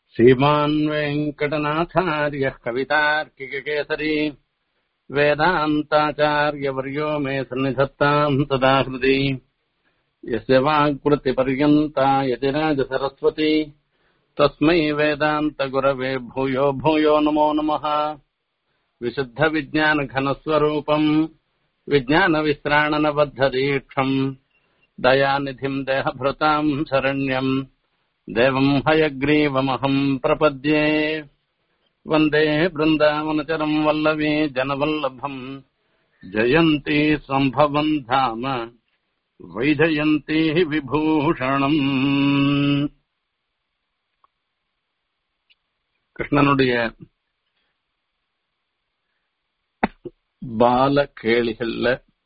श्रीमान् वेङ्कटनाथार्यः कवितार्किककेसरी वेदान्ताचार्यवर्यो मे सन्निधत्ताम् सदा हृदि यस्य वाक्कृतिपर्यन्ता यतिराजसरस्वती तस्मै वेदान्तगुरवे भूयो भूयो नमो नमः विशुद्धविज्ञानघनस्वरूपम् विज्ञानविश्राणनबद्धदीक्षम् दयानिधिम् देहभृताम् शरण्यम् देवम् हयग्रीवमहम् प्रपद्ये वन्दे बृन्दावनचरम् वल्लवी जनवल्लभम् जयन्ती सम्भवम् धाम வைஜயந்தி விபூஷணம் கிருஷ்ணனுடைய பால கேளிகள்ல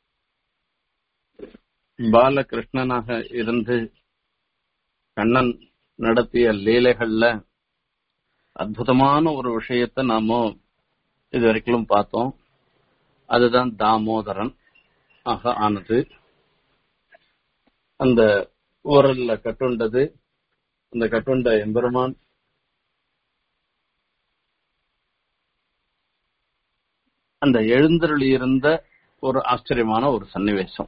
பாலகிருஷ்ணனாக இருந்து கண்ணன் நடத்திய லீலைகள்ல அற்புதமான ஒரு விஷயத்தை நாம இது வரைக்கும் பார்த்தோம் அதுதான் தாமோதரன் ஆக ஆனது அந்த ஓரல்ல கட்டுண்டது அந்த கட்டுண்ட எம்பெருமான் அந்த எழுந்தருளி இருந்த ஒரு ஆச்சரியமான ஒரு சன்னிவேசம்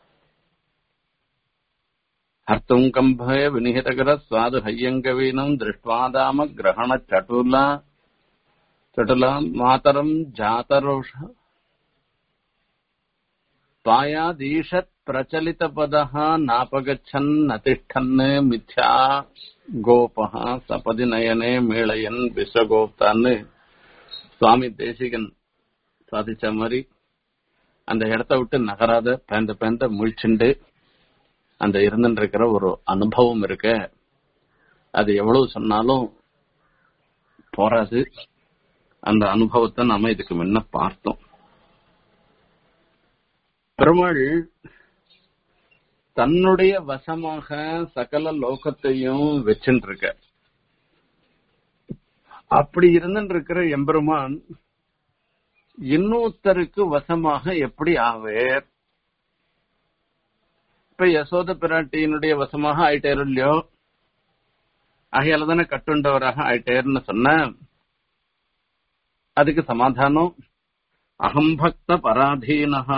அர்த்தம் கம்பய வினிகிதகர சுவாது ஹையங்கவீனம் திருஷ்டுவாதாம கிரகண சட்டுலா சட்டுலா மாதரம் ஜாதரோஷ பாயாதீஷத் प्रचलितपदः नापगच्छन् न तिष्ठन् मिथ्या கோபः சபதி நயனே மேளையன் விஸ்வகோப்தான்னு சுவாமி தேசிகன் சாதிச்ச மாதிரி அந்த இடத்த விட்டு நகராத பேந்த பேந்த முழிச்சுண்டு அந்த இருந்துட்டு இருக்கிற ஒரு அனுபவம் இருக்க அது எவ்வளவு சொன்னாலும் போராது அந்த அனுபவத்தை நாம இதுக்கு முன்ன பார்த்தோம் பெருமாள் தன்னுடைய வசமாக சகல லோகத்தையும் வச்சுட்டு இருக்க அப்படி இருந்துட்டு இருக்கிற எம்பெருமான் இன்னொருத்தருக்கு வசமாக எப்படி ஆவேர் இப்ப யசோத பிராட்டியினுடைய வசமாக ஆயிட்டேர் இல்லையோ ஆகையால தானே கட்டுண்டவராக ஆயிட்டேர்னு சொன்ன அதுக்கு சமாதானம் அகம்பக்த பராதீனஹா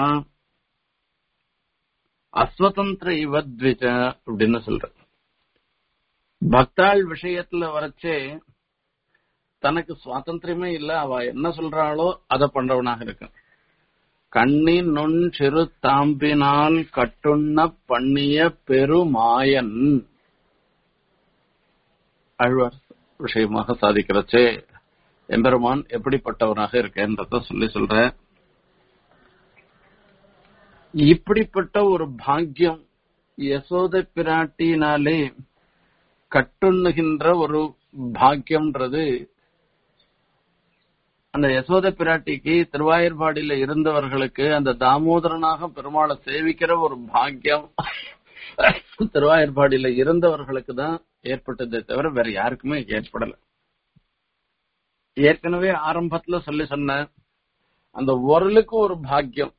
அஸ்வதந்திர இவத்விஜ அப்படின்னு சொல்ற பக்தாள் விஷயத்துல வரைச்சே தனக்கு சுவாதந்திரமே இல்ல அவ என்ன சொல்றாளோ அதை பண்றவனாக இருக்க கண்ணின் நுண் சிறு தாம்பினால் கட்டுண்ண பண்ணிய பெருமாயன் அழ்வார் விஷயமாக சாதிக்கிறச்சே எம்பெருமான் எப்படிப்பட்டவனாக இருக்கேன்றத சொல்லி சொல்றேன் இப்படிப்பட்ட ஒரு பாக்கியம் யசோத பிராட்டினாலே கட்டுண்ணுகின்ற ஒரு பாக்கியம்ன்றது அந்த யசோத பிராட்டிக்கு திருவாயூர்பாடியில இருந்தவர்களுக்கு அந்த தாமோதரனாக பெருமாளை சேவிக்கிற ஒரு பாக்கியம் திருவாயூர்பாடியில இருந்தவர்களுக்கு தான் ஏற்பட்டதே தவிர வேற யாருக்குமே ஏற்படல ஏற்கனவே ஆரம்பத்துல சொல்லி சொன்ன அந்த உரலுக்கு ஒரு பாக்கியம்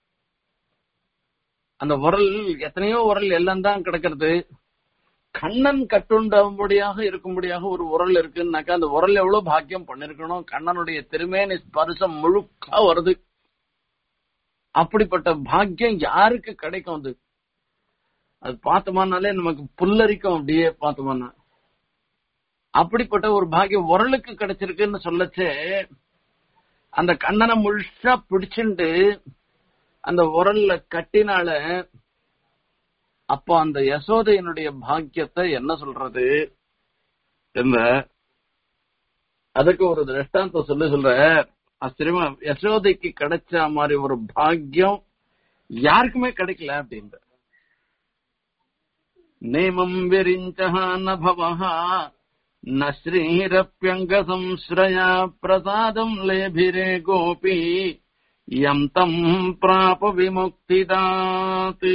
அந்த உரல் எத்தனையோ உரல் எல்லாம் தான் கிடக்கிறது கண்ணன் கட்டுண்டபடியாக இருக்கும்படியாக ஒரு உரல் இருக்குன்னாக்கா அந்த உரல் எவ்வளவு பாக்கியம் பண்ணிருக்கணும் கண்ணனுடைய திருமேனி ஸ்பர்சம் முழுக்கா வருது அப்படிப்பட்ட பாக்கியம் யாருக்கு கிடைக்கும் அது அது பார்த்தோமானாலே நமக்கு புல்லரிக்கும் அப்படியே பார்த்தோமானா அப்படிப்பட்ட ஒரு பாக்கியம் உரலுக்கு கிடைச்சிருக்குன்னு சொல்லச்சே அந்த கண்ணனை முழுசா பிடிச்சுண்டு அந்த உரல்ல கட்டினால அப்போ அந்த யசோதையினுடைய பாக்கியத்தை என்ன சொல்றது என்ற அதுக்கு ஒரு திருஷ்டாந்தம் சொல்லி சொல்ற ஆச்சரியமா யசோதைக்கு கிடைச்ச மாதிரி ஒரு பாக்கியம் யாருக்குமே கிடைக்கல அப்படின்ற நேமம் விரிஞ்சா நபவஹா न श्रीरप्यङ्गसंश्रया प्रसादम् लेभिरे गोपी यम् तम् प्राप விமுக்திதாத்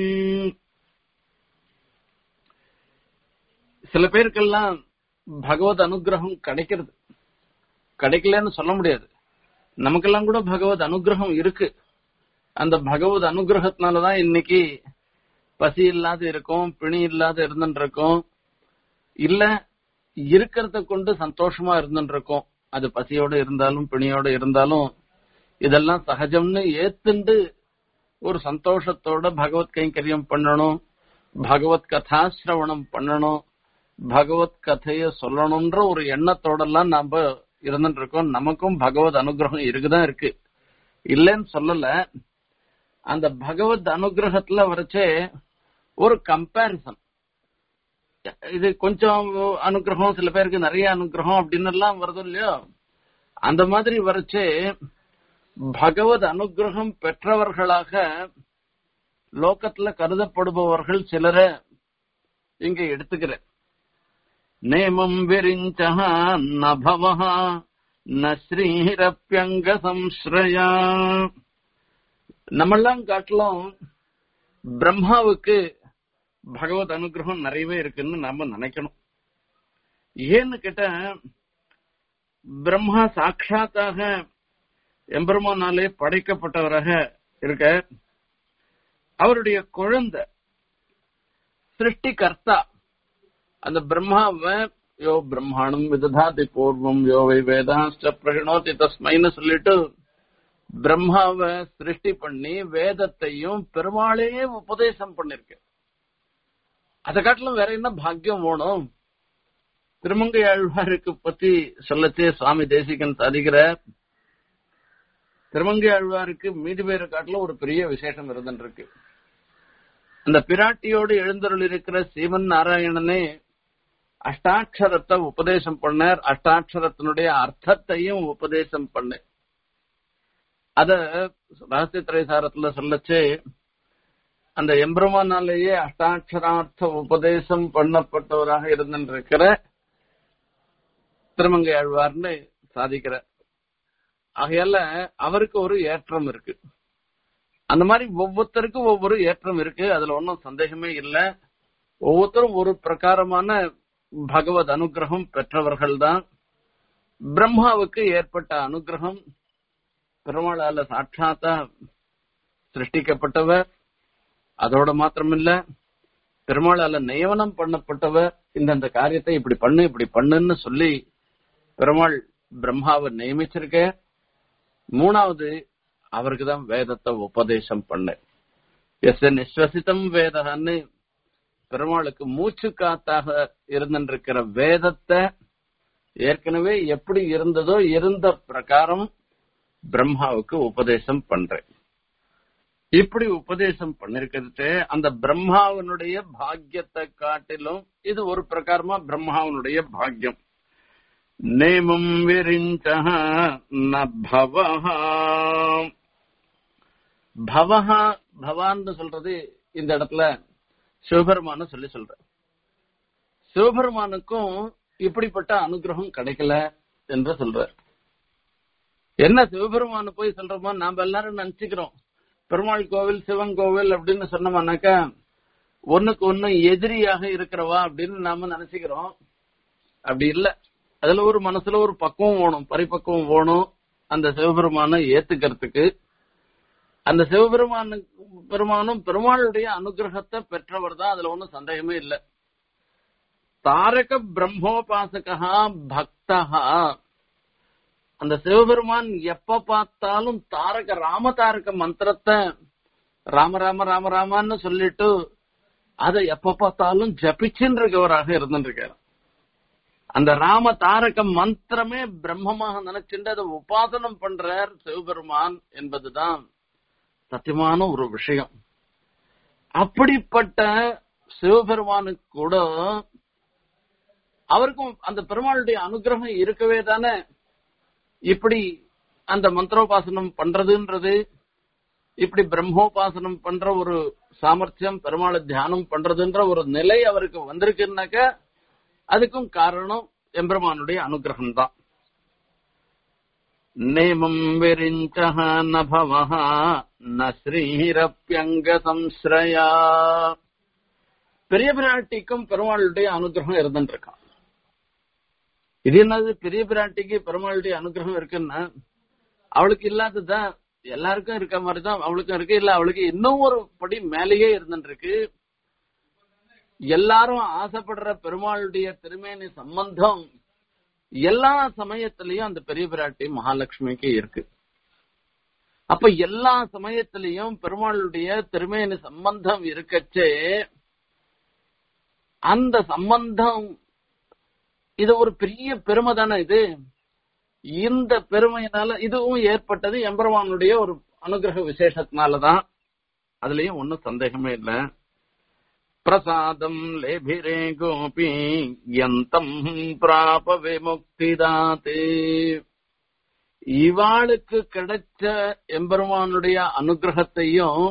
சில பேருக்கெல்லாம் பகவத் அனுகிரகம் கிடைக்கிறது கிடைக்கலன்னு சொல்ல முடியாது நமக்கெல்லாம் கூட பகவத் அனுகிரகம் இருக்கு அந்த பகவத் அனுகிரகத்தினாலதான் இன்னைக்கு பசி இல்லாத இருக்கும் பிணி இல்லாத இருந்துட்டு இருக்கோம் இல்ல இருக்கிறத கொண்டு சந்தோஷமா இருந்துட்டு இருக்கோம் அது பசியோட இருந்தாலும் பிணியோட இருந்தாலும் இதெல்லாம் சகஜம்னு ஏத்துண்டு ஒரு சந்தோஷத்தோட பகவத் கைங்கரியம் பண்ணணும் பகவத் கதாசிரவணம் பண்ணணும் பகவத் கதைய சொல்லணும்ன்ற ஒரு எண்ணத்தோட எல்லாம் நாம இருந்துட்டு இருக்கோம் நமக்கும் பகவத் அனுகிரகம் இருக்குதான் இருக்கு இல்லைன்னு சொல்லல அந்த பகவத் அனுகிரகத்துல வரைச்சே ஒரு கம்பேரிசன் இது கொஞ்சம் அனுகிரகம் சில பேருக்கு நிறைய அனுகிரகம் அப்படின்னு எல்லாம் வருது இல்லையோ அந்த மாதிரி வரைச்சே பகவத் அனுகிரகம் பெற்றவர்களாக லோகத்துல கருதப்படுபவர்கள் சிலரை இங்க எடுத்துக்கிறேன் நேமம் விரிஞ்சா நபவா ந ஸ்ரீரப்பியங்க சம்ஸ்ரயா நம்மெல்லாம் காட்டிலும் பிரம்மாவுக்கு பகவத் அனுகிரகம் நிறையவே இருக்குன்னு நாம நினைக்கணும் ஏன்னு கேட்டா பிரம்மா சாட்சாத்தாக எம்பெருமானாலே படைக்கப்பட்டவராக இருக்க அவருடைய குழந்தை சிருஷ்டி கர்த்தா அந்த பிரம்மாவை யோ பிரம்மாணம் விததாதி பூர்வம் யோ வை வேதாஸ்ட பிரகணோதி தஸ்மைன்னு சொல்லிட்டு பிரம்மாவை சிருஷ்டி பண்ணி வேதத்தையும் பெருமாளையே உபதேசம் பண்ணிருக்கு அதை காட்டிலும் வேற என்ன பாக்கியம் வேணும் திருமங்கை ஆழ்வாருக்கு பத்தி சொல்லச்சே சுவாமி தேசிகன் சாதிக்கிற திருமங்கை ஆழ்வாருக்கு மீதி பேரை காட்டிலும் ஒரு பெரிய விசேஷம் இருந்துருக்கு அந்த பிராட்டியோடு எழுந்தருள் இருக்கிற சீமன் நாராயணனே அஷ்டாட்சரத்தை உபதேசம் பண்ணார் அஷ்டாட்சரத்தினுடைய அர்த்தத்தையும் உபதேசம் பண்ண அத ரகசிய திரைசாரத்துல சொல்லச்சே அந்த எம்பெருமானாலேயே அஷ்டாட்சரார்த்த உபதேசம் பண்ணப்பட்டவராக இருந்திருக்கிற திருமங்கை ஆழ்வார்னு சாதிக்கிற ஆகையால அவருக்கு ஒரு ஏற்றம் இருக்கு அந்த மாதிரி ஒவ்வொருத்தருக்கும் ஒவ்வொரு ஏற்றம் இருக்கு அதுல ஒன்றும் சந்தேகமே இல்லை ஒவ்வொருத்தரும் ஒரு பிரகாரமான பகவத் அனுகிரகம் பெற்றவர்கள் தான் பிரம்மாவுக்கு ஏற்பட்ட அனுகிரகம் பெருமாளால சாட்சாத்தா சிருஷ்டிக்கப்பட்டவர் அதோட மாத்திரமில்ல பெருமாளால நியமனம் பண்ணப்பட்டவர் இந்த காரியத்தை இப்படி பண்ணு இப்படி பண்ணுன்னு சொல்லி பெருமாள் பிரம்மாவை நியமிச்சிருக்க மூணாவது அவருக்கு தான் வேதத்தை உபதேசம் பண்ண எஸ் நிஸ்வசிதம் வேதன்னு பெருமாளுக்கு மூச்சு காத்தாக இருந்திருக்கிற வேதத்தை ஏற்கனவே எப்படி இருந்ததோ இருந்த பிரகாரம் பிரம்மாவுக்கு உபதேசம் பண்றேன் இப்படி உபதேசம் பண்ணிருக்கிறது அந்த பிரம்மாவனுடைய பாக்கியத்தை காட்டிலும் இது ஒரு பிரகாரமா பிரம்மாவனுடைய பாக்கியம் நேமம் விரிஞ்ச பவஹா பவஹா பவான்னு சொல்றது இந்த இடத்துல சிவபெருமான சொல்லி சொல்ற சிவபெருமானுக்கும் இப்படிப்பட்ட அனுகிரகம் கிடைக்கல என்று சொல்ற என்ன சிவபெருமான போய் சொல்றோமா நாம எல்லாரும் நினைச்சுக்கிறோம் பெருமாள் கோவில் சிவன் கோவில் அப்படின்னு சொன்னோம்னாக்கா ஒண்ணுக்கு ஒண்ணு எதிரியாக இருக்கிறவா அப்படின்னு நாம நினைச்சுக்கிறோம் அப்படி இல்ல அதுல ஒரு மனசுல ஒரு பக்குவம் வேணும் பரிபக்குவம் வேணும் அந்த சிவபெருமான ஏத்துக்கிறதுக்கு அந்த சிவபெருமான பெருமானும் பெருமாளுடைய அனுகிரகத்தை பெற்றவர் தான் அதுல ஒன்றும் சந்தேகமே இல்லை தாரக பிரம்மோபாசகா பக்தஹா அந்த சிவபெருமான் எப்ப பார்த்தாலும் தாரக ராம தாரக மந்திரத்தை ராம ராம ராம ராமான்னு சொல்லிட்டு அதை எப்ப பார்த்தாலும் ஜபிச்சுன்னு இருக்கவராக இருந்துருக்காரு அந்த ராம தாரக மந்திரமே பிரம்மமாக நினைச்சுட்டு அதை உபாசனம் பண்றார் சிவபெருமான் என்பதுதான் சத்தியமான ஒரு விஷயம் அப்படிப்பட்ட சிவபெருமானுக்கு கூட அவருக்கும் அந்த பெருமாளுடைய அனுகிரகம் இருக்கவே தானே இப்படி அந்த மந்திரோபாசனம் பண்றதுன்றது இப்படி பிரம்மோபாசனம் பண்ற ஒரு சாமர்த்தியம் பெருமாளை தியானம் பண்றதுன்ற ஒரு நிலை அவருக்கு வந்திருக்குன்னாக்க அதுக்கும் காரணம் எம்பெருமானுடைய அனுகிரகம் தான் நேமம் விரிஞ்ச நபவஹ ந ஸ்ரீரப்பியங்க சம்ஸ்ரயா பெரிய பிராட்டிக்கும் பெருமாளுடைய அனுகிரகம் இருந்துருக்கான் இது என்னது பெரிய பிராட்டிக்கு பெருமாளுடைய அனுகிரகம் இருக்குன்னா அவளுக்கு இல்லாததான் எல்லாருக்கும் இருக்க மாதிரிதான் அவளுக்கும் இருக்கு இல்ல அவளுக்கு இன்னும் ஒரு படி மேலேயே இருந்துருக்கு எல்லாரும் ஆசைப்படுற பெருமாளுடைய திருமேனி சம்பந்தம் எல்லா சமயத்திலையும் அந்த பெரிய பிராட்டி மகாலட்சுமிக்கு இருக்கு அப்ப எல்லா சமயத்திலையும் பெருமாளுடைய திருமேனி சம்பந்தம் இருக்கச்சே அந்த சம்பந்தம் இது ஒரு பெரிய பெருமை தானே இது இந்த பெருமையினால இதுவும் ஏற்பட்டது எம்பெருமானுடைய ஒரு அனுகிரக விசேஷத்தினாலதான் அதுலயும் ஒன்னும் சந்தேகமே இல்ல பிரசாதம் லேபிரே கோபி யந்தம் பிராப விமுக்திதாதே இவாளுக்கு கிடைச்ச எம்பெருமானுடைய அனுகிரகத்தையும்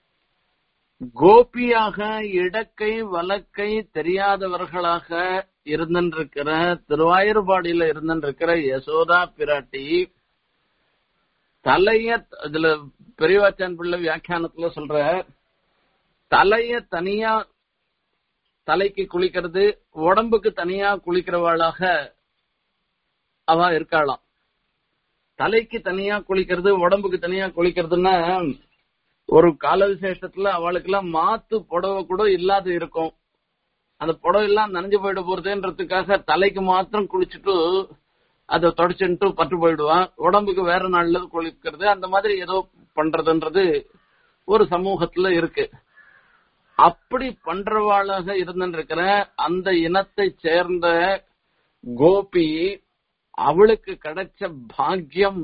கோபியாக இடக்கை வலக்கை தெரியாதவர்களாக இருந்திருக்கிற திருவாயூர்பாடியில இருந்திருக்கிற யசோதா பிராட்டி தலைய இதுல பெரியவாச்சான் பிள்ளை வியாக்கியானத்துல சொல்ற தலைய தனியா தலைக்கு குளிக்கிறது உடம்புக்கு தனியா குளிக்கிறவாளாக அவ இருக்காளாம் தலைக்கு தனியா குளிக்கிறது உடம்புக்கு தனியா குளிக்கிறதுன்னா ஒரு கால விசேஷத்துல அவளுக்கு எல்லாம் மாத்து புடவை கூட இல்லாத இருக்கும் அந்த புடவை எல்லாம் நனைஞ்சு போயிட போறதுன்றதுக்காக தலைக்கு மாத்திரம் குளிச்சுட்டு அதை தொடச்சுட்டு பட்டு போயிடுவான் உடம்புக்கு வேற நாள்ல குளிக்கிறது அந்த மாதிரி ஏதோ பண்றதுன்றது ஒரு சமூகத்துல இருக்கு அப்படி பண்றவாளாக இருந்திருக்கிற அந்த இனத்தை சேர்ந்த கோபி அவளுக்கு கிடைச்ச பாக்கியம்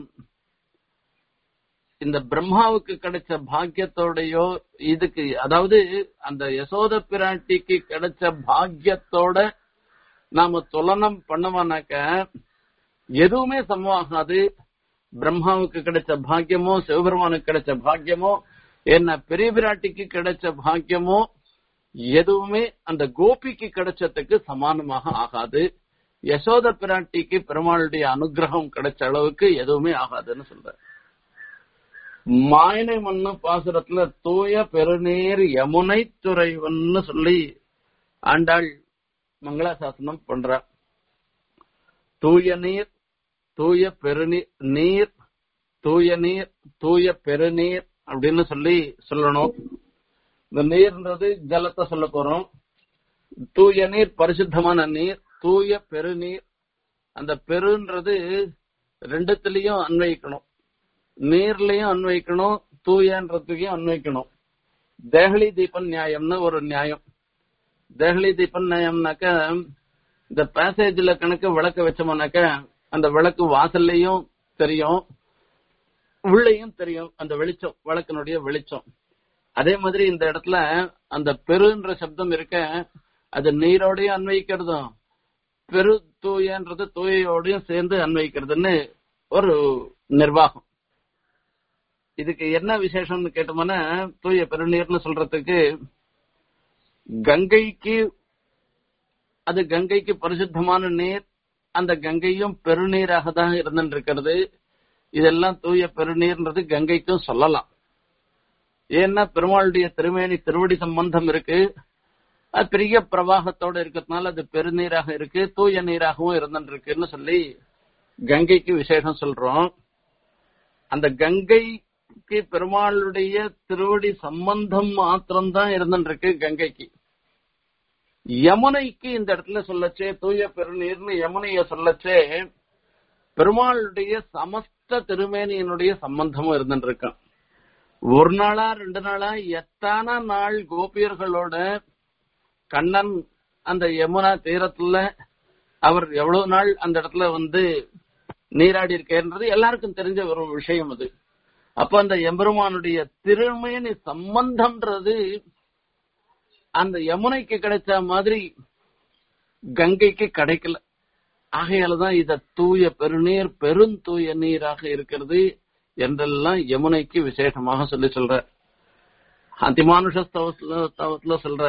இந்த பிரம்மாவுக்கு கிடைச்ச பாக்கியத்தோடயோ இதுக்கு அதாவது அந்த யசோத பிராட்டிக்கு கிடைச்ச பாக்கியத்தோட நாம துலனம் பண்ணோம்னாக்க எதுவுமே சமமாகாது பிரம்மாவுக்கு கிடைச்ச பாக்கியமோ சிவபெருமானுக்கு கிடைச்ச பாக்கியமோ என்ன பெரிய பிராட்டிக்கு கிடைச்ச பாக்கியமோ எதுவுமே அந்த கோபிக்கு கிடைச்சதுக்கு சமானமாக ஆகாது யசோத பிராட்டிக்கு பெருமாளுடைய அனுகிரகம் கிடைச்ச அளவுக்கு எதுவுமே ஆகாதுன்னு சொல்ற மாயனை மண்ணு பாசுரத்துல தூய பெருநீர் யமுனை துறைவன்னு சொல்லி ஆண்டாள் மங்களாசாசனம் பண்ற தூய நீர் தூய பெருநீர் நீர் தூய நீர் தூய பெருநீர் அப்படின்னு சொல்லி சொல்லணும் இந்த நீர்ன்றது ஜலத்தை சொல்ல போறோம் தூய நீர் பரிசுத்தமான நீர் தூய பெருநீர் அந்த பெருன்றது ரெண்டுத்திலையும் அன்வயிக்கணும் நீர்லயும் அன்வயிக்கணும் தூயன்றதுக்கும் அன்வயிக்கணும் தேகலி தீபன் நியாயம்னு ஒரு நியாயம் தேகலி தீபன் நியாயம்னாக்க இந்த பேசேஜ்ல கணக்கு விளக்க வச்சோம்னாக்க அந்த விளக்கு வாசல்லையும் தெரியும் உள்ளேயும் தெரியும் அந்த வெளிச்சம் விளக்கினுடைய வெளிச்சம் அதே மாதிரி இந்த இடத்துல அந்த பெருன்ற சப்தம் இருக்க அது நீரோடையும் அன்வயிக்கிறதும் பெரு தூயன்றது தூயோடையும் சேர்ந்து அன்வயிக்கிறதுன்னு ஒரு நிர்வாகம் இதுக்கு என்ன விசேஷம்னு கேட்டோம்னா தூய பெருநீர்னு சொல்றதுக்கு கங்கைக்கு அது கங்கைக்கு பரிசுத்தமான நீர் அந்த கங்கையும் பெருநீராக தான் இருந்துருக்கிறது இதெல்லாம் தூய பெருநீர்ன்றது கங்கைக்கும் சொல்லலாம் ஏன்னா பெருமாளுடைய திருமேனி திருவடி சம்பந்தம் இருக்கு அது பெரிய பிரவாகத்தோட இருக்கிறதுனால அது பெருநீராக இருக்கு தூய நீராகவும் இருந்துருக்குன்னு சொல்லி கங்கைக்கு விசேஷம் சொல்றோம் அந்த கங்கைக்கு பெருமாளுடைய திருவடி சம்பந்தம் மாத்திரம்தான் இருந்துருக்கு கங்கைக்கு யமுனைக்கு இந்த இடத்துல சொல்லச்சே தூய பெருநீர்னு யமுனைய சொல்லச்சே பெருமாளுடைய சமஸ்த திருமேனியினுடைய சம்பந்தமும் இருந்துருக்கான் ஒரு நாளா ரெண்டு நாளா எத்தனை நாள் கோபியர்களோட கண்ணன் அந்த யமுனா தீரத்துல அவர் எவ்வளவு நாள் அந்த இடத்துல வந்து நீராடி இருக்கேன்றது எல்லாருக்கும் தெரிஞ்ச ஒரு விஷயம் அது அப்ப அந்த எம்பெருமானுடைய திருமேனி சம்பந்தம்ன்றது அந்த யமுனைக்கு கிடைச்ச மாதிரி கங்கைக்கு கிடைக்கல ஆகையாலதான் இத தூய பெருநீர் பெருந்தூய நீராக இருக்கிறது என்றெல்லாம் யமுனைக்கு விசேஷமாக சொல்லி சொல்ற அதிமானுஷ ஸ்தவத்துல சொல்ற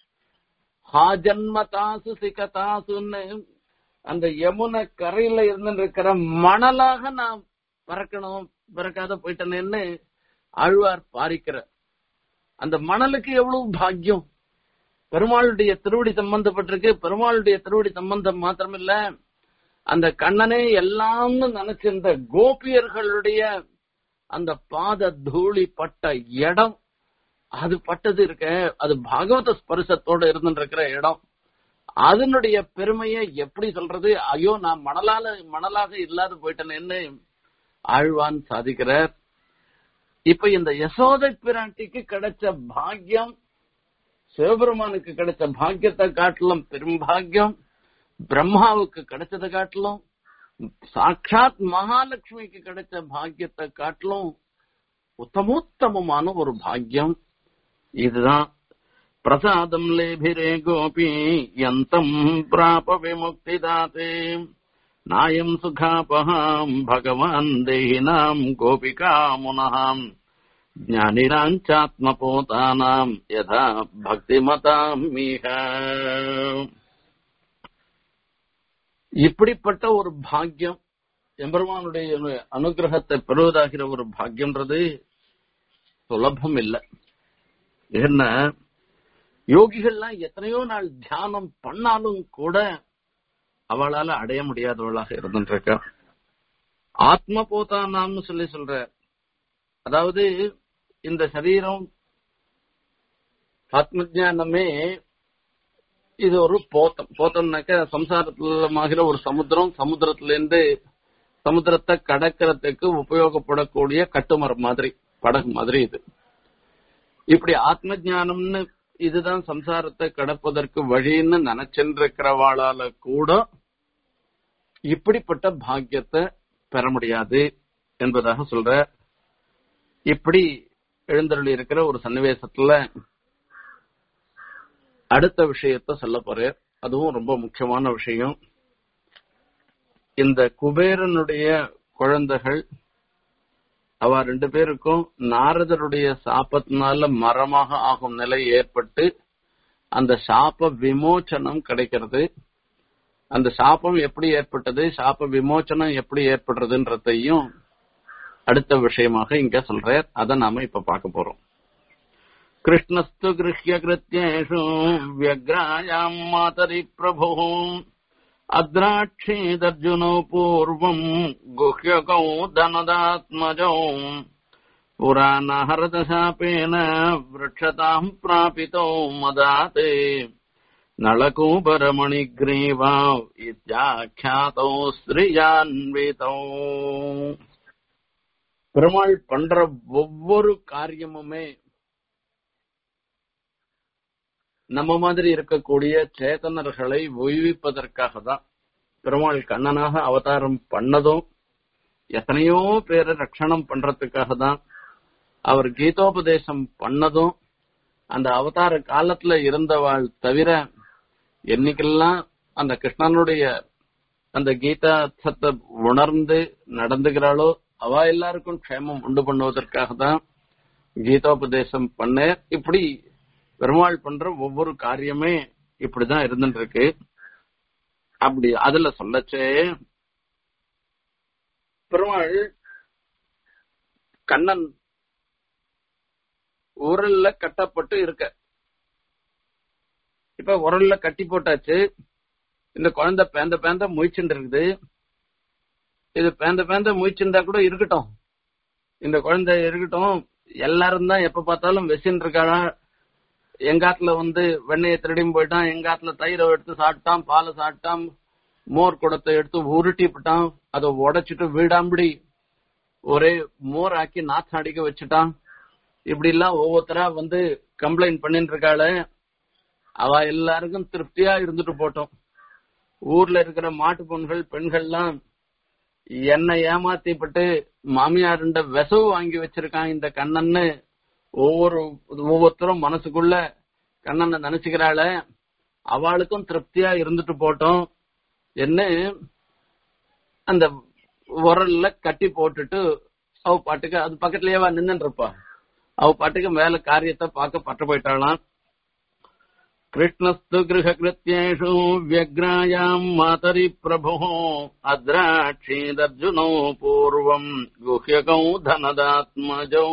ஹா ஜன்ம தாசு சிக தாசுன்னு அந்த யமுனை கரையில இருந்து இருக்கிற மணலாக நான் பறக்கணும் பிறக்காத போயிட்டனேன்னு ஆழ்வார் பாரிக்கிற அந்த மணலுக்கு எவ்வளவு பாக்கியம் பெருமாளுடைய திருவடி சம்பந்தப்பட்டிருக்கு பெருமாளுடைய திருவடி சம்பந்தம் மாத்திரமில்ல அந்த கண்ணனே எல்லாம்னு நினைச்சிருந்த கோபியர்களுடைய அந்த பாத தூளி பட்ட இடம் அது பட்டது இருக்க அது பாகவத ஸ்பர்சத்தோட இருந்துருக்கிற இடம் அதனுடைய பெருமையை எப்படி சொல்றது ஐயோ நான் மணலால மணலாக இல்லாத போயிட்டேன்னு ஆழ்வான் சாதிக்கிறார் இப்ப இந்த யசோதை பிராட்டிக்கு கிடைச்ச பாக்கியம் சிவபெருமானுக்கு கிடைச்ச பாக்கியத்தை காட்டிலும் பெரும் பாக்கியம் பிரம்மாவுக்கு கிடைச்சதை காட்டிலும் சாட்சாத் மகாலட்சுமிக்கு கிடைச்ச பாக்கியத்தை காட்டிலும் உத்தமோத்தமமான ஒரு பாக்கியம் இதுதான் பிரசாதம் லேபிரே கோபி யந்தம் பிராப விமுக்திதாத்தே நாயம் சுகாபகாம் பகவான் தேகினாம் கோபிகா முனகாம் ஞானிராஞ்சாத்மபோதானாம் யதா பக்திமதாம் மிக இப்படிப்பட்ட ஒரு பாக்கியம் எம்பெருமானுடைய அனுகிரகத்தை பெறுவதாகிற ஒரு பாக்கியம்ன்றது சுலபம் இல்லை என்ன யோகிகள்லாம் எத்தனையோ நாள் தியானம் பண்ணாலும் கூட அவளால அடைய முடியாதவளாக இருந்துருக்கா ஆத்ம போதானாம்னு சொல்லி சொல்ற அதாவது இந்த சரீரம் ஆத்ம ஜானமே இது ஒரு போத்தம் போத்தம்னாக்க சம்சாரத்துல ஒரு சமுத்திரம் சமுத்திரத்துல இருந்து சமுத்திரத்தை கடக்கிறதுக்கு உபயோகப்படக்கூடிய கட்டுமரம் மாதிரி படகு மாதிரி இது இப்படி ஆத்ம ஜானம்னு இதுதான் சம்சாரத்தை கடப்பதற்கு வழின்னு நினைச்சென்றிருக்கிறவாளால கூட இப்படிப்பட்ட பாக்கியத்தை பெற முடியாது என்பதாக சொல்ற இப்படி எழுந்தருளி இருக்கிற ஒரு சன்னிவேசத்துல அடுத்த விஷயத்த சொல்ல போறேன் அதுவும் ரொம்ப முக்கியமான விஷயம் இந்த குபேரனுடைய குழந்தைகள் அவ ரெண்டு பேருக்கும் நாரதருடைய சாபத்தினால மரமாக ஆகும் நிலை ஏற்பட்டு அந்த சாப விமோச்சனம் கிடைக்கிறது அந்த சாபம் எப்படி ஏற்பட்டது சாப விமோச்சனம் எப்படி ஏற்படுறதுன்றதையும் அடுத்த விஷயமாக இங்க சொல்றார் அதை நாம இப்ப பார்க்க போறோம் கிருஷ்ணஸ்து கிருஹ்ய கிருத்தியேஷு வியக்ராயாம் மாதரி பிரபு अद्राक्षेदर्जुनौ पूर्वम् गुह्यकौ धनदात्मजौ पुराणहरदशापेन वृक्षताम् प्रापितौ मदाते नळकूपरमणिग्रीवा इत्याख्यातौ ஸ்ரீயான்விதோ பெருமாள் பண்ற ஒவ்வொரு காரியமுமே நம்ம மாதிரி இருக்கக்கூடிய சேதனர்களை ஒய்விப்பதற்காக தான் பெருமாள் கண்ணனாக அவதாரம் பண்ணதும் எத்தனையோ பேரை ரட்சணம் பண்றதுக்காக தான் அவர் கீதோபதேசம் பண்ணதும் அந்த அவதார காலத்துல இருந்தவாள் தவிர என்னைக்கெல்லாம் அந்த கிருஷ்ணனுடைய அந்த கீதார்த்தத்தை உணர்ந்து நடந்துகிறாளோ அவ எல்லாருக்கும் க்ஷேமம் உண்டு பண்ணுவதற்காக தான் கீதோபதேசம் பண்ண இப்படி பெருமாள் பண்ற ஒவ்வொரு காரியமே இப்படிதான் இருந்துட்டு இருக்கு அப்படி அதுல சொல்லச்சே பெருமாள் கண்ணன் உரல்ல கட்டப்பட்டு இருக்க இப்ப உரல்ல கட்டி போட்டாச்சு இந்த குழந்தை பேந்த பேந்த முயச்சுட்டு இருக்குது இது பேந்த பேந்த முயச்சுண்டா கூட இருக்கட்டும் இந்த குழந்தை இருக்கட்டும் எல்லாரும் தான் எப்ப பார்த்தாலும் வெசின்னு இருக்காளா எங்காத்துல வந்து வெண்ணெயை திருடியும் போயிட்டான் எங்காத்துல தயிரை எடுத்து சாப்பிட்டான் பாலை சாப்பிட்டான் மோர் குடத்தை எடுத்து உருட்டி விட்டான் அதை உடைச்சிட்டு வீடாம்படி ஒரே மோர் ஆக்கி நாத்து அடிக்க வச்சுட்டான் இப்படி எல்லாம் ஒவ்வொருத்தரா வந்து கம்ப்ளைண்ட் பண்ணிட்டு இருக்காள அவ எல்லாருக்கும் திருப்தியா இருந்துட்டு போட்டோம் ஊர்ல இருக்கிற மாட்டு பொண்கள் பெண்கள்லாம் என்ன ஏமாத்திப்பட்டு மாமியாருண்ட விசவு வாங்கி வச்சிருக்கான் இந்த கண்ணன்னு ஒவ்வொரு ஒவ்வொருத்தரும் மனசுக்குள்ள கண்ணனை நினைச்சுக்கிறாள அவளுக்கும் திருப்தியா இருந்துட்டு போட்டோம் என்ன அந்த உரல்ல கட்டி போட்டுட்டு அவ பாட்டுக்கு அது பக்கத்துலயேவா நின்னுட்டு இருப்பா அவ பாட்டுக்கு மேல காரியத்தை பார்க்க பட்டு போயிட்டாளாம் கிருஷ்ணஸ்து கிரககிருத்தியேஷு வியக்ராயாம் மாதரி பிரபு அத்ராட்சீதர்ஜுனோ பூர்வம் குஹ்யகௌ தனதாத்மஜௌ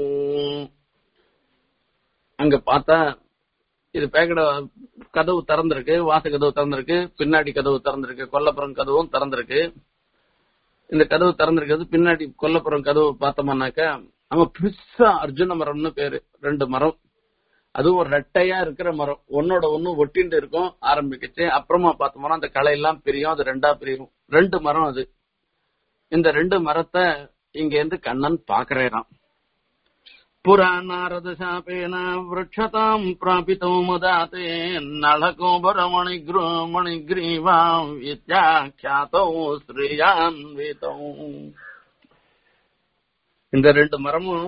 அங்க பார்த்தா இது பேக்கட கதவு திறந்திருக்கு வாச கதவு திறந்திருக்கு பின்னாடி கதவு திறந்திருக்கு கொல்லப்புறம் கதவும் திறந்திருக்கு இந்த கதவு திறந்திருக்கிறது பின்னாடி கொல்லப்புறம் கதவு பார்த்தோம்னாக்கா அங்க பெருசா அர்ஜுன மரம்னு பேரு ரெண்டு மரம் அதுவும் ஒரு ரெட்டையா இருக்கிற மரம் ஒன்னோட ஒண்ணு ஒட்டிண்டு இருக்கும் ஆரம்பிக்குச்சு அப்புறமா பார்த்தோம்னா அந்த களை எல்லாம் பிரியும் அது ரெண்டா பிரியும் ரெண்டு மரம் அது இந்த ரெண்டு மரத்தை இங்க இருந்து கண்ணன் பாக்குறான் புரா நாரத சாபேன விரட்சதாம் பிராபித்தோ மதாத்தே நளகோபர மணிக்ரோ மணிக்ரீவாம் வித்யாக்கியாத்தோ ஸ்ரீயான்விதோ இந்த ரெண்டு மரமும்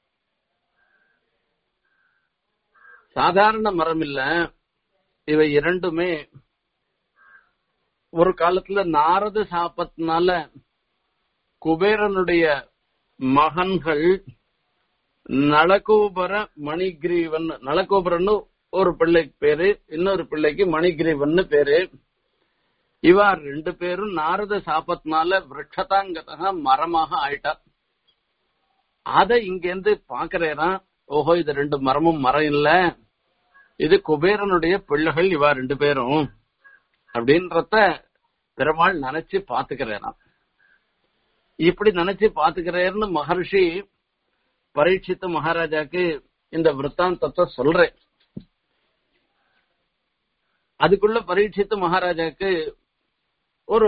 சாதாரண மரம் இல்ல இவை இரண்டுமே ஒரு காலத்துல நாரத சாபத்தினால குபேரனுடைய மகன்கள் நளகோபர மணிகிரீவன் நளகோபரன்னு ஒரு பிள்ளைக்கு பேரு இன்னொரு பிள்ளைக்கு மணிகிரீவன் பேரு இவா ரெண்டு பேரும் நாரத சாபத்தினால விரட்சதாங்கதா மரமாக ஆயிட்டா அத இங்க இருந்து பாக்குறேன் ஓஹோ இது ரெண்டு மரமும் மரம் இல்ல இது குபேரனுடைய பிள்ளைகள் இவா ரெண்டு பேரும் அப்படின்றத பெருமாள் நினைச்சு பாத்துக்கிறேன் இப்படி நினைச்சு பாத்துக்கிறேன்னு மகர்ஷி பரீட்சித்து மகாராஜாக்கு இந்த விற்த்தாந்தத்தை சொல்றேன் அதுக்குள்ள பரீட்சித்து மகாராஜாக்கு ஒரு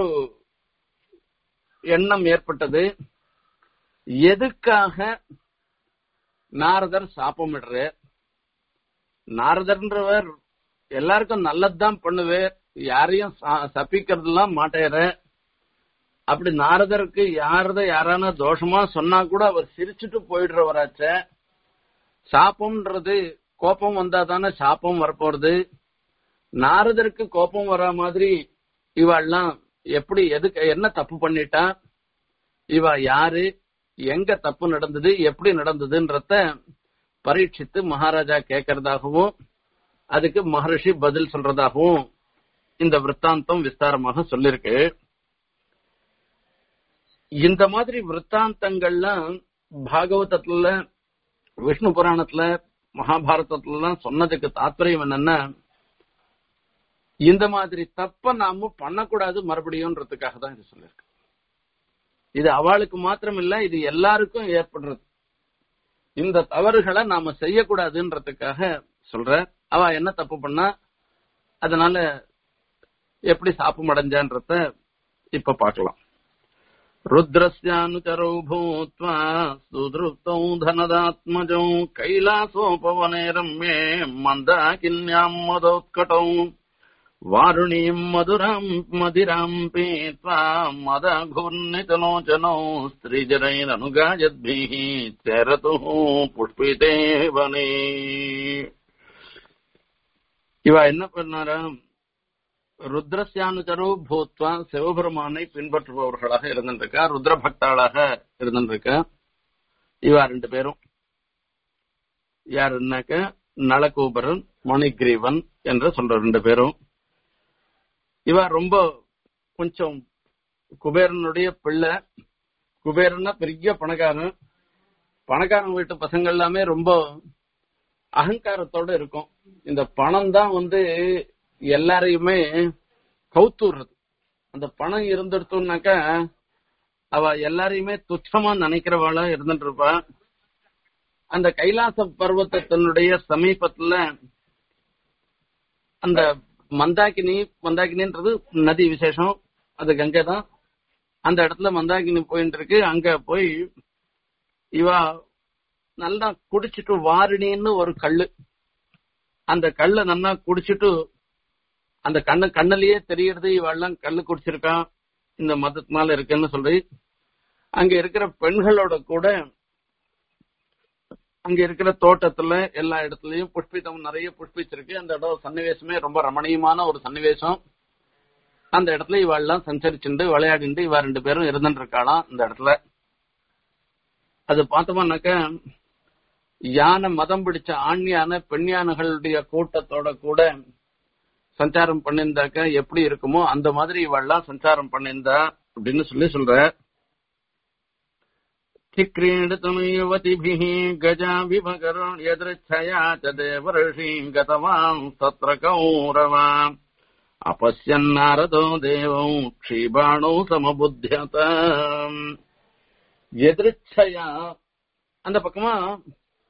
எண்ணம் ஏற்பட்டது எதுக்காக நாரதர் சாப்பமிடுறார் நாரதர்ன்றவர் எல்லாருக்கும் நல்லதுதான் பண்ணுவார் யாரையும் சப்பிக்கிறதுலாம் மாட்டேற அப்படி நாரதருக்கு யாரத யாரான தோஷமா சொன்னா கூட அவர் சிரிச்சுட்டு போயிடுறவராச்ச சாப்பம்ன்றது கோபம் வந்தா தானே சாப்பம் வரப்போறது நாரதருக்கு கோபம் வரா மாதிரி இவாள்லாம் எப்படி எதுக்கு என்ன தப்பு பண்ணிட்டா இவ யாரு எங்க தப்பு நடந்தது எப்படி நடந்ததுன்றத பரீட்சித்து மகாராஜா கேட்கறதாகவும் அதுக்கு மகர்ஷி பதில் சொல்றதாகவும் இந்த விற்த்தாந்தம் விஸ்தாரமாக சொல்லிருக்கு இந்த மாதிரி விற்த்தாந்தங்கள்லாம் பாகவதத்துல விஷ்ணு புராணத்துல மகாபாரதத்துல சொன்னதுக்கு தாத்பரியம் என்னன்னா இந்த மாதிரி தப்ப நாம பண்ணக்கூடாது மறுபடியும்ன்றதுக்காக தான் இது சொல்லிருக்கு இது அவளுக்கு மாத்திரம் இல்ல இது எல்லாருக்கும் ஏற்படுறது இந்த தவறுகளை நாம செய்யக்கூடாதுன்றதுக்காக சொல்ற அவ என்ன தப்பு பண்ணா அதனால எப்படி சாப்பம் அடைஞ்சான்றத இப்ப பார்க்கலாம் ருத்ரஸ்யானுச்சரோ பூத்வா சுதிருப்தௌ தனதாத்மஜௌ கைலாசோபவனே ரம்யே மந்தாகின்யாம் மதோத்கட்டௌ वारुणीम् मधुराम् मदिराम् पीत्वा मदघूर्णितलोचनौ स्त्रीजनैरनुगायद्भिः चरतुः पुष्पिते वने இவ என்ன பண்ணாரா ருத்ரஸ்யானுச்சரோ பூத்வா சிவபெருமானை பின்பற்றுபவர்களாக இருந்திருக்கா ருத்ர பக்தாளாக இருந்திருக்கா இவா ரெண்டு பேரும் யாருன்னாக்க நளகூபரன் மணிகிரீவன் என்று சொல்ற ரெண்டு பேரும் இவ ரொம்ப கொஞ்சம் குபேரனுடைய பிள்ளை குபேரன்னா பெரிய பணக்காரன் பணக்காரன் வீட்டு பசங்க எல்லாமே ரொம்ப அகங்காரத்தோட இருக்கும் இந்த பணம் தான் வந்து எல்லாரையுமே கவுத்துறது அந்த பணம் இருந்துடுத்தோம்னாக்கா அவ எல்லாரையுமே துச்சமா நினைக்கிறவாளா இருந்துட்டு இருப்பா அந்த கைலாச பர்வத்தத்தினுடைய சமீபத்துல அந்த மந்தாகினி மந்தாகினின்றது நதி விசேஷம் அது கங்கை தான் அந்த இடத்துல மந்தாகினி போயிட்டு இருக்கு அங்க போய் இவா நல்லா குடிச்சிட்டு வாரிணின்னு ஒரு கல்லு அந்த கல்லை நல்லா குடிச்சிட்டு அந்த கண்ணு கண்ணிலேயே தெரியறது இவெல்லாம் கல்லு குடிச்சிருக்கான் இந்த மதத்தினால இருக்குன்னு சொல்லி அங்க இருக்கிற பெண்களோட கூட அங்க இருக்கிற தோட்டத்துல எல்லா இடத்துலயும் புஷ்பிதம் நிறைய புஷ்பிச்சிருக்கு அந்த இடம் சன்னிவேசமே ரொம்ப ரமணீயமான ஒரு சன்னிவேசம் அந்த இடத்துல இவாள்லாம் சஞ்சரிச்சுண்டு விளையாடிண்டு இவ ரெண்டு பேரும் இருந்துட்டு இருக்காளாம் இந்த இடத்துல அது பார்த்தோம்னாக்க யானை மதம் பிடிச்ச ஆண் யானை பெண் யானைகளுடைய கூட்டத்தோட கூட சஞ்சாரம் பண்ணியிருந்தாக்க எப்படி இருக்குமோ அந்த மாதிரி இவள்லாம் சஞ்சாரம் பண்ணியிருந்தா அப்படின்னு சொல்லி சொல்ற चिक्रीडितुमीवतिभिः गजाभिभकरुण् यदृच्छया च देवर्षीम् गतवान् तत्र कौरवा अपश्यन्नारदो देवौ क्षीबाणौ समबुध्यत எதிர்ச்சையா அந்த பக்கமா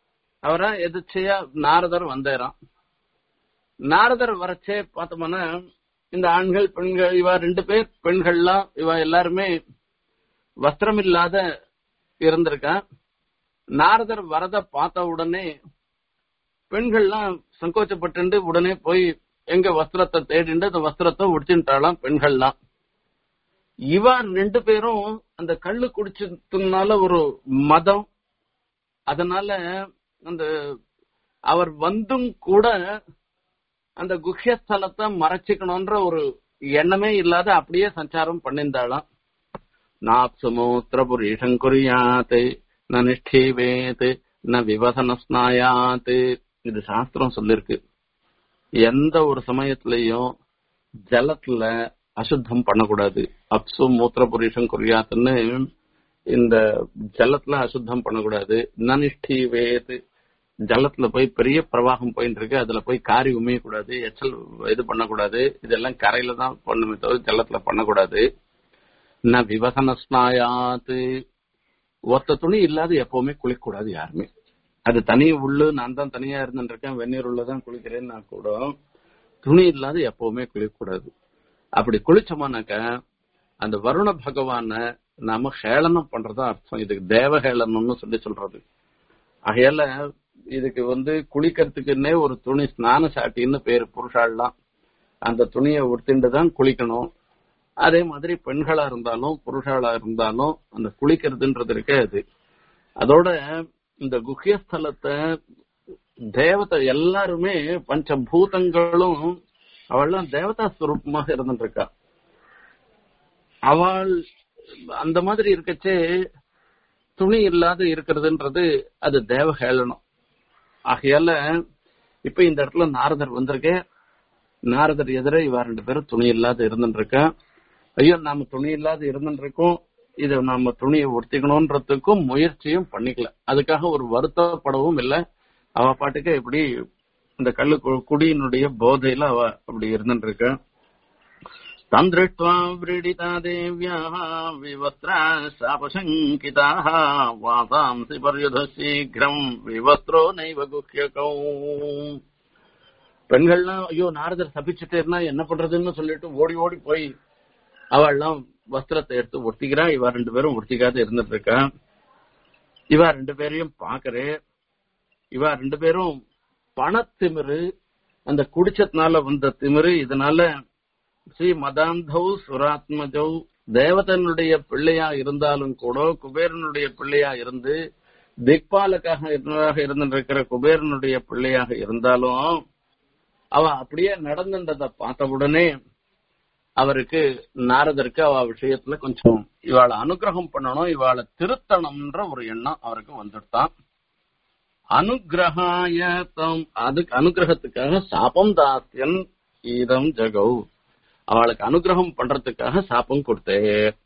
அவரா எதிர்ச்சையா நாரதர் வந்தேறான் நாரதர் வரச்சே பார்த்தோம்னா இந்த ஆண்கள் பெண்கள் இவ ரெண்டு பேர் பெண்கள்லாம் இவ எல்லாருமே வஸ்திரம் இல்லாத இருந்திருக்கா நாரதர் வரத பார்த்த உடனே பெண்கள்லாம் சங்கோச்சப்பட்டு உடனே போய் எங்க வஸ்திரத்தை தேடிண்டு அந்த வஸ்திரத்தை உடிச்சுட்டாலாம் பெண்கள்லாம் இவ ரெண்டு பேரும் அந்த கள்ளு குடிச்சதுனால ஒரு மதம் அதனால அந்த அவர் வந்தும் கூட அந்த குஹ்யஸ்தலத்தை மறைச்சிக்கணும்ன்ற ஒரு எண்ணமே இல்லாத அப்படியே சஞ்சாரம் பண்ணியிருந்தாளாம் நாப்சுமூத்திரபுரீஷம் குறியாத் ந நிஷ்டீவேத் ந விவசன ஸ்நாயாத் இது சாஸ்திரம் சொல்லிருக்கு எந்த ஒரு சமயத்திலையும் ஜலத்துல அசுத்தம் பண்ணக்கூடாது அப்சு மூத்திர புருஷம் குறியாத்துன்னு இந்த ஜலத்துல அசுத்தம் பண்ணக்கூடாது நனிஷ்டி வேது ஜலத்துல போய் பெரிய பிரவாகம் போயிட்டு இருக்கு அதுல போய் காரி உமையக்கூடாது எச்சல் இது பண்ணக்கூடாது இதெல்லாம் கரையில தான் பண்ணுமே தவிர ஜலத்துல பண்ணக்கூடாது ந விவசன ஸ்நாயாத்து ஒத்த துணி இல்லாத எப்பவுமே குளிக்கக்கூடாது யாருமே அது தனி உள்ளு நான் தான் தனியா இருந்துருக்கேன் வெந்நீர் உள்ளதான் குளிக்கிறேன்னா கூட துணி இல்லாத எப்பவுமே குளிக்கக்கூடாது அப்படி குளிச்சோமானாக்க அந்த வருண பகவான நாம ஹேளனம் பண்றதா அர்த்தம் இதுக்கு தேவஹேளனம்னு சொல்லி சொல்றது ஆகையால இதுக்கு வந்து குளிக்கிறதுக்குன்னே ஒரு துணி ஸ்நான சாட்டின்னு பேரு புருஷாலாம் அந்த துணியை உடுத்திட்டு தான் குளிக்கணும் அதே மாதிரி பெண்களா இருந்தாலும் புருஷாளா இருந்தாலும் அந்த குளிக்கிறதுன்றது இருக்கே அது அதோட இந்த குஹ்யஸ்தலத்தை தேவதை எல்லாருமே பஞ்சபூதங்களும் அவள்லாம் தேவதா ஸ்வரூபமாக இருந்துட்டு இருக்கா அவள் அந்த மாதிரி இருக்கச்சே துணி இல்லாத இருக்கிறதுன்றது அது தேவஹேளனம் ஆகையால இப்ப இந்த இடத்துல நாரதர் வந்திருக்கே நாரதர் எதிர இவ ரெண்டு பேரும் துணி இல்லாத இருந்துட்டு இருக்கா ஐயோ நாம துணி இல்லாத இருந்துட்டு இருக்கோம் இத நாம துணியை ஒருத்திக்கணும்ன்றதுக்கும் முயற்சியும் பண்ணிக்கல அதுக்காக ஒரு வருத்தப்படவும் இல்லை அவ பாட்டுக்கு இப்படி இந்த கல்லு குடியினுடைய போதையில அவ அப்படி இருந்துட்டு இருக்க தந்திருஷ்டுவா விரீடிதா தேவியாக விவஸ்திரா சாபசங்கிதாக வாசாம்சி பர்யுத சீக்கிரம் விவஸ்திரோ நைவ குஹ்யகௌ பெண்கள்லாம் ஐயோ நாரதர் சபிச்சுட்டேன்னா என்ன பண்றதுன்னு சொல்லிட்டு ஓடி ஓடி போய் அவள்லாம் வஸ்திரத்தை எடுத்து ஒட்டிக்கிறா இவ ரெண்டு பேரும் ஒட்டிக்காத இருந்துட்டு இருக்கா இவ ரெண்டு பேரையும் பாக்குறே இவ ரெண்டு பேரும் பணத்திமிரு அந்த குடிச்சதுனால வந்த திமிரு இதனால ஸ்ரீ மதாந்தௌ சுராத்மஜௌ தேவதனுடைய பிள்ளையா இருந்தாலும் கூட குபேரனுடைய பிள்ளையா இருந்து திக்பாலக்காக இருந்திருக்கிற குபேரனுடைய பிள்ளையாக இருந்தாலும் அவ அப்படியே நடந்துன்றத பார்த்த உடனே அவருக்கு நாரதருக்கு அவ விஷயத்துல கொஞ்சம் இவாளை அனுகிரகம் பண்ணணும் இவாளை திருத்தணும்ன்ற ஒரு எண்ணம் அவருக்கு வந்துட்டான் அனுகிரகாய தம் அதுக்கு அனுகிரகத்துக்காக சாபம் தாத்தியன் ஈதம் ஜகௌ அவளுக்கு அனுகிரகம் பண்றதுக்காக சாபம் கொடுத்தே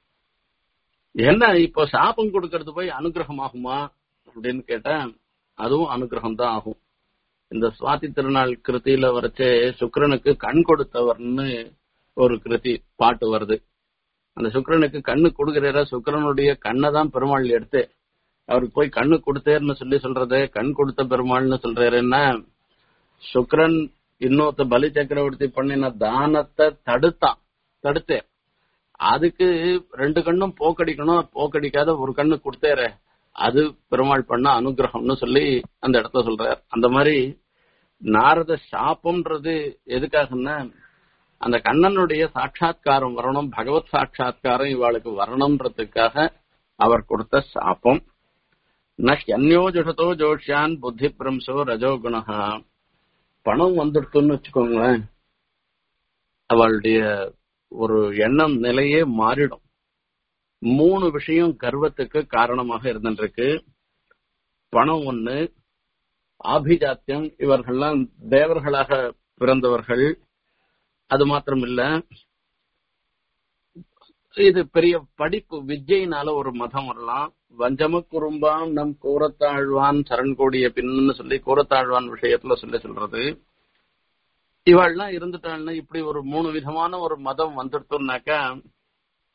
என்ன இப்போ சாபம் கொடுக்கறது போய் அனுகிரகம் ஆகுமா அப்படின்னு கேட்டா அதுவும் அனுகிரகம் தான் ஆகும் இந்த சுவாதி திருநாள் கிருத்தியில வரைச்சே சுக்கரனுக்கு கண் கொடுத்தவர்னு ஒரு கிருதி பாட்டு வருது அந்த சுக்கரனுக்கு கண்ணு கொடுக்கிறா சுக்கரனுடைய கண்ணை தான் பெருமாள் எடுத்து அவருக்கு போய் கண்ணு கொடுத்தேர்னு சொல்லி சொல்றது கண் கொடுத்த பெருமாள்னு சொல்றாருன்னா சுக்கரன் இன்னொருத்த பலி சக்கரவர்த்தி பண்ணின தானத்தை தடுத்தான் தடுத்தேன் அதுக்கு ரெண்டு கண்ணும் போக்கடிக்கணும் போக்கடிக்காத ஒரு கண்ணு கொடுத்தேற அது பெருமாள் பண்ண அனுகிரகம்னு சொல்லி அந்த இடத்த சொல்றார் அந்த மாதிரி நாரத சாப்பம்ன்றது எதுக்காகன்னா அந்த கண்ணனுடைய சாட்சா்காரம் வரணும் பகவத் சாட்சா்காரம் இவாளுக்கு வரணும்ன்றதுக்காக அவர் கொடுத்த சாப்பம் நன்யோ ஜுஷத்தோ ஜோஷியான் புத்தி பிரம்சோ ரஜோகுணா பணம் வந்துடுத்துன்னு வச்சுக்கோங்களேன் அவளுடைய ஒரு எண்ணம் நிலையே மாறிடும் மூணு விஷயம் கர்வத்துக்கு காரணமாக இருந்துருக்கு பணம் ஒண்ணு ஆபிஜாத்தியம் இவர்கள்லாம் தேவர்களாக பிறந்தவர்கள் அது மாத்திரம் இல்ல இது பெரிய படிப்பு வித்யினால ஒரு மதம் வரலாம் வஞ்சம குறும்பான் நம் கூறத்தாழ்வான் சரண் கூடிய பின்னு சொல்லி கூறத்தாழ்வான் விஷயத்துல சொல்லி சொல்றது இவாள்லாம் இருந்துட்டாள்னா இப்படி ஒரு மூணு விதமான ஒரு மதம் வந்துடுத்தோம்னாக்கா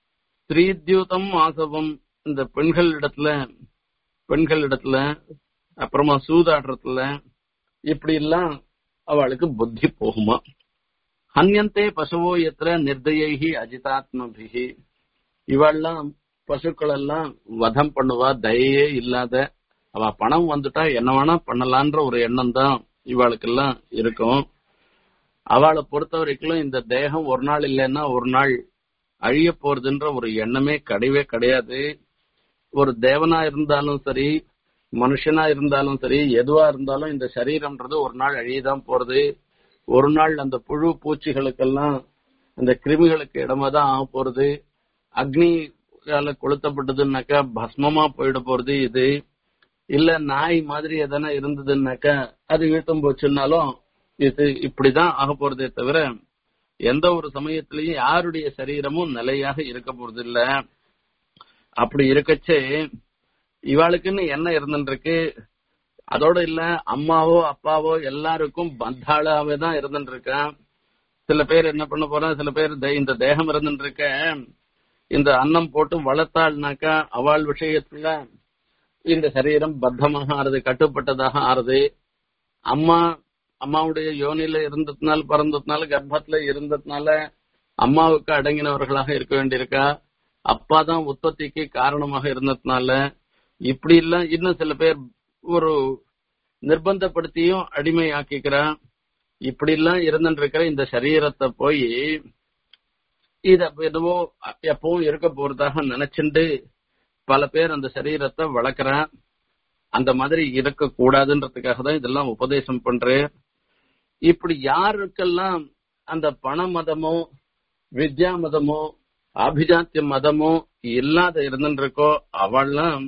ஸ்ரீத்யூதம் ஆசவம் இந்த பெண்கள் இடத்துல பெண்கள் இடத்துல அப்புறமா சூதாடுறதுல இப்படி எல்லாம் அவளுக்கு புத்தி போகுமா ஹன்யந்தே பசுவோ எத்திர நிர்தயைகி அஜிதாத்மபிகி இவெல்லாம் பசுக்கள் எல்லாம் வதம் பண்ணுவா தயையே இல்லாத அவ பணம் வந்துட்டா என்ன வேணா பண்ணலான்ற ஒரு எண்ணம் தான் இவாளுக்கெல்லாம் இருக்கும் அவளை பொறுத்த வரைக்கும் இந்த தேகம் ஒரு நாள் இல்லைன்னா ஒரு நாள் அழிய போறதுன்ற ஒரு எண்ணமே கிடையவே கிடையாது ஒரு தேவனா இருந்தாலும் சரி மனுஷனா இருந்தாலும் சரி எதுவா இருந்தாலும் இந்த சரீரம்ன்றது ஒரு நாள் அழியதான் போறது ஒரு நாள் அந்த புழு பூச்சிகளுக்கெல்லாம் அந்த கிருமிகளுக்கு இடமா தான் ஆக போறது அக்னியால கொளுத்தப்பட்டதுன்னாக்கா பஸ்மமா போயிட போறது இது இல்ல நாய் மாதிரி எதனா இருந்ததுன்னாக்கா அது இழுத்தும் போச்சுன்னாலும் இது இப்படிதான் ஆக போறதே தவிர எந்த ஒரு சமயத்திலையும் யாருடைய சரீரமும் நிலையாக இருக்க போறது இல்ல அப்படி இருக்கச்சே இவாளுக்குன்னு என்ன இருந்துருக்கு அதோட இல்ல அம்மாவோ அப்பாவோ எல்லாருக்கும் பந்தாளாவே தான் இருந்துட்டு இருக்கேன் சில பேர் என்ன பண்ண போறான் சில பேர் தே- இந்த தேகம் இருந்துட்டு இருக்க இந்த அன்னம் போட்டு வளர்த்தாள்னாக்கா அவள் விஷயத்துல இந்த சரீரம் பத்தமாக ஆறுது கட்டுப்பட்டதாக ஆறுது அம்மா அம்மாவுடைய யோனில இருந்ததுனால பிறந்ததுனால கர்ப்பத்துல இருந்ததுனால அம்மாவுக்கு அடங்கினவர்களாக இருக்க வேண்டியிருக்கா அப்பா தான் உற்பத்திக்கு காரணமாக இருந்ததுனால இப்படி எல்லாம் இன்னும் சில பேர் ஒரு நிர்பந்தப்படுத்தியும் அடிமையாக்கிக்கிறா இப்படி எல்லாம் இருந்துட்டு இருக்கிற இந்த சரீரத்தை போய் இத எதுவோ எப்பவும் இருக்க போறதாக நினைச்சுண்டு பல பேர் அந்த சரீரத்தை வளர்க்கறான் அந்த மாதிரி இருக்க கூடாதுன்றதுக்காக தான் இதெல்லாம் உபதேசம் பண்றேன் இப்படி யாருக்கெல்லாம் அந்த பண மதமோ வித்யா மதமோ அபிஜாத்திய மதமோ இல்லாத இருந்துருக்கோ அவள்லாம்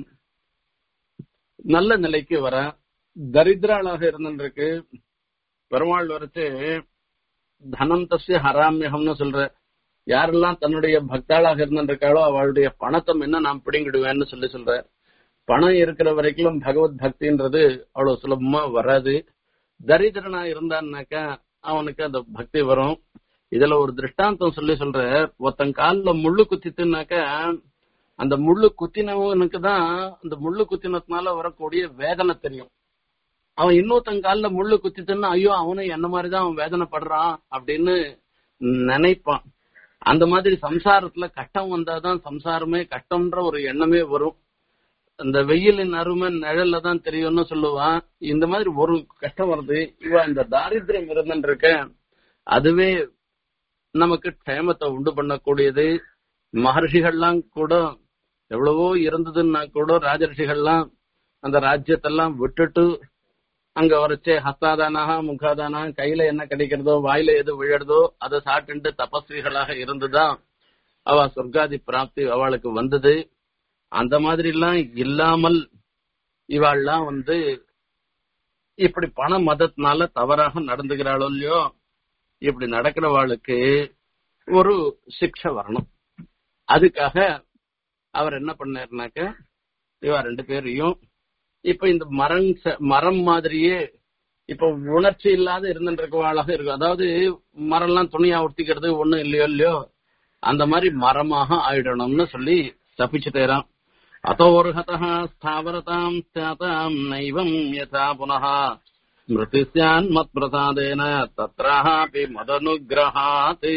நல்ல நிலைக்கு வர தரித்திராளாக இருந்துருக்கு பெருமாள் வரைச்சு தனம் தஸ்ய ஹராமியகம்னு சொல்ற யாரெல்லாம் தன்னுடைய பக்தாளாக இருந்திருக்காளோ அவளுடைய பணத்தை என்ன நான் பிடிங்கிடுவேன்னு சொல்லி சொல்ற பணம் இருக்கிற வரைக்கும் பகவத் பக்தின்றது அவ்வளவு சுலபமா வராது தரித்திரனா இருந்தான்னாக்கா அவனுக்கு அந்த பக்தி வரும் இதுல ஒரு திருஷ்டாந்தம் சொல்லி சொல்ற ஒருத்தன் கால்ல முள்ளு குத்திட்டுனாக்கா அந்த முள்ளு குத்தினவனுக்கு தான் அந்த முள்ளு குத்தினதுனால வரக்கூடிய வேதனை தெரியும் அவன் இன்னொருத்தன் கால்ல முள்ளு குத்திட்டுன்னா ஐயோ அவனும் என்ன மாதிரிதான் அவன் வேதனைப்படுறான் அப்படின்னு நினைப்பான் அந்த மாதிரி சம்சாரத்துல கஷ்டம் வந்தாதான் சம்சாரமே கஷ்டம்ன்ற ஒரு எண்ணமே வரும் அந்த வெயிலின் அருமை நிழல்ல தான் தெரியும்னு சொல்லுவான் இந்த மாதிரி ஒரு கஷ்டம் வருது இவ இந்த தாரித்திரம் இருந்துட்டு இருக்க அதுவே நமக்கு க்ஷேமத்தை உண்டு பண்ணக்கூடியது மகர்ஷிகள்லாம் கூட எவ்வளவோ இருந்ததுன்னா கூட ராஜரிஷிகள்லாம் அந்த ராஜ்யத்தெல்லாம் விட்டுட்டு அங்க வரைச்சே ஹஸ்தாதானாக முகாதானாக கையில என்ன கிடைக்கிறதோ வாயில எது விழறதோ அதை சாப்பிட்டு தபஸ்விகளாக இருந்துதான் அவ சொர்க்காதி பிராப்தி அவளுக்கு வந்தது அந்த மாதிரி எல்லாம் இல்லாமல் இவாள்லாம் வந்து இப்படி பண மதத்தினால தவறாக நடந்துகிறாளோ இல்லையோ இப்படி நடக்கிறவாளுக்கு ஒரு சிக்ஷை வரணும் அதுக்காக அவர் என்ன பண்ணாருனாக்க இவா ரெண்டு பேரையும் இப்ப இந்த மரம் ச- மரம் மாதிரியே இப்ப உணர்ச்சி இல்லாத இருந்துருக்கவாளாக இருக்கும் அதாவது மரம்லாம் துணியா உடுத்திக்கிறது ஒண்ணும் இல்லையோ இல்லையோ அந்த மாதிரி மரமாக ஆயிடணும்னு சொல்லி தப்பிச்சுட்டேரான் அத்தோர்ஹதா ஸ்தாவரதாம் ஸ்தாதாம் நைவம் யதா புனः ஸ்மிருதி ஸ்யான் மத் பிரசாதேன தத்ராபி மதனுகிரகாத்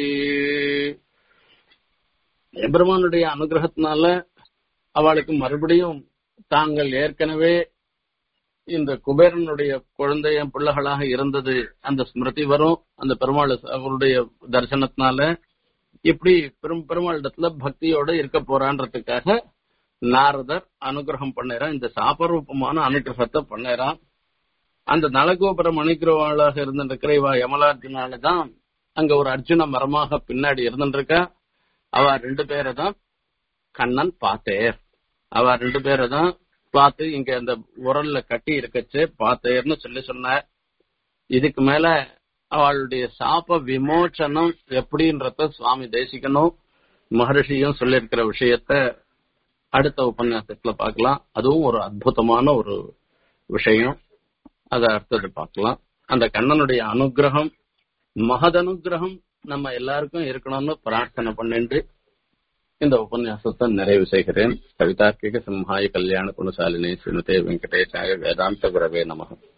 எபெருமானுடைய அனுகிரகத்தினால அவளுக்கு மறுபடியும் தாங்கள் ஏற்கனவே இந்த குபேரனுடைய குழந்தைய பிள்ளைகளாக இருந்தது அந்த ஸ்மிருதி வரும் அந்த பெருமாள் அவருடைய தரிசனத்தினால இப்படி பெரும் பெருமாளிடத்துல பக்தியோட இருக்க போறான்றதுக்காக நாரதர் அனுகிரகம் பண்ணறான் இந்த சாபரூபமான அனுகிரகத்தை பண்ணறான் அந்த நலகோபுரம் அனுகிரவாளாக இருந்திருக்கிற இவ யமலார்ஜுனால தான் அங்க ஒரு அர்ஜுன மரமாக பின்னாடி இருந்துருக்கா அவ ரெண்டு பேரை தான் கண்ணன் பார்த்தேர் அவ ரெண்டு பேரை தான் பார்த்து இங்க அந்த உரல்ல கட்டி இருக்கச்சு பார்த்தேர்னு சொல்லி சொன்னார் இதுக்கு மேல அவளுடைய சாப விமோச்சனம் எப்படின்றத சுவாமி தேசிகனும் மகர்ஷியும் சொல்லியிருக்கிற விஷயத்த அடுத்த உபன்யாசத்துல பார்க்கலாம் அதுவும் ஒரு அற்புதமான ஒரு விஷயம் அத அடுத்தது பார்க்கலாம் அந்த கண்ணனுடைய அனுகிரகம் மகத் அனுகிரகம் நம்ம எல்லாருக்கும் இருக்கணும்னு பிரார்த்தனை பண்ணிட்டு இந்த உபன்யாசத்தை நிறைவு செய்கிறேன் கவிதார்க்கிக சிம்ஹாய கல்யாண குணசாலினி ஸ்ரீமதே வெங்கடேஷாய வேதாந்த குரவே நமகம்